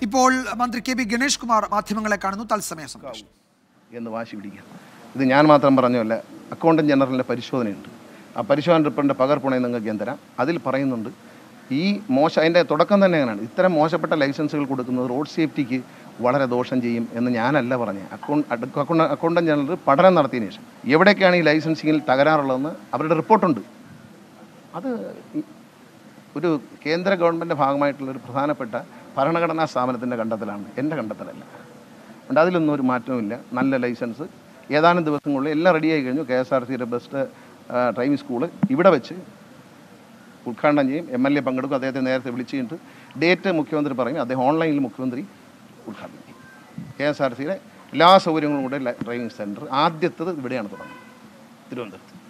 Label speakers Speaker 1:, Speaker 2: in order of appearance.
Speaker 1: ഇപ്പോൾ മന്ത്രി K B Ganesh Kumar മാധ്യമങ്ങളെ കാണുന്നു തത്സമയ സംഭാഷണം
Speaker 2: എന്ന് വാശി പിടിക്കാം ഇത് ഞാൻ മാത്രം പറഞ്ഞല്ല അക്കൗണ്ടന്റ് ജനറലിൻ്റെ പരിശോധനയുണ്ട് ആ പരിശോധന റിപ്പോർട്ടിൻ്റെ പകർപ്പുണേ നിങ്ങൾക്ക് ഞാൻ തരാം അതിൽ പറയുന്നുണ്ട് ഈ മോശം അതിൻ്റെ തുടക്കം തന്നെ അങ്ങനെയാണ് ഇത്തരം മോശപ്പെട്ട ലൈസൻസുകൾ കൊടുക്കുന്നത് റോഡ് സേഫ്റ്റിക്ക് വളരെ ദോഷം ചെയ്യും എന്ന് ഞാനല്ല പറഞ്ഞത് അക്കൗണ്ട് അക്കൗണ്ട് അക്കൗണ്ടന്റ് ജനറൽ പഠനം നടത്തിയതിനു ശേഷം എവിടെയൊക്കെയാണ് ഈ ലൈസൻസിങ്ങിൽ തകരാറുള്ളതെന്ന് അവരുടെ റിപ്പോർട്ടുണ്ട് അത് ഈ- ഒരു കേന്ദ്ര ഗവൺമെൻറ് ഭാഗമായിട്ടുള്ള ഒരു പ്രധാനപ്പെട്ട ഭരണഘടനാ സ്ഥാപനത്തിൻ്റെ കണ്ടെത്തലാണ് എൻ്റെ കണ്ടെത്തലല്ല അതുകൊണ്ട് അതിലൊന്നും ഒരു മാറ്റവുമില്ല നല്ല ലൈസൻസ് ഏതാനും ദിവസങ്ങളിൽ എല്ലാം റെഡിയായി കഴിഞ്ഞു കെ എസ് ആർ സിയുടെ ബെസ്റ്റ് ഡ്രൈവിംഗ് സ്കൂള് ഇവിടെ വെച്ച് ഉദ്ഘാടനം ചെയ്യും എം എൽ എ പങ്കെടുക്കും അദ്ദേഹത്തെ നേരത്തെ വിളിച്ചു കഴിഞ്ഞിട്ട് ഡേറ്റ് മുഖ്യമന്ത്രി പറയും അദ്ദേഹം ഓൺലൈനിൽ മുഖ്യമന്ത്രി ഉദ്ഘാടനം ചെയ്യും കെ എസ് ആർ സിയുടെ എല്ലാ സൗകര്യങ്ങളും കൂടെ ഡ്രൈവിംഗ് സെൻറ്റർ ആദ്യത്തത് ഇവിടെയാണ് തുടങ്ങുന്നത് തിരുവനന്തപുരത്ത്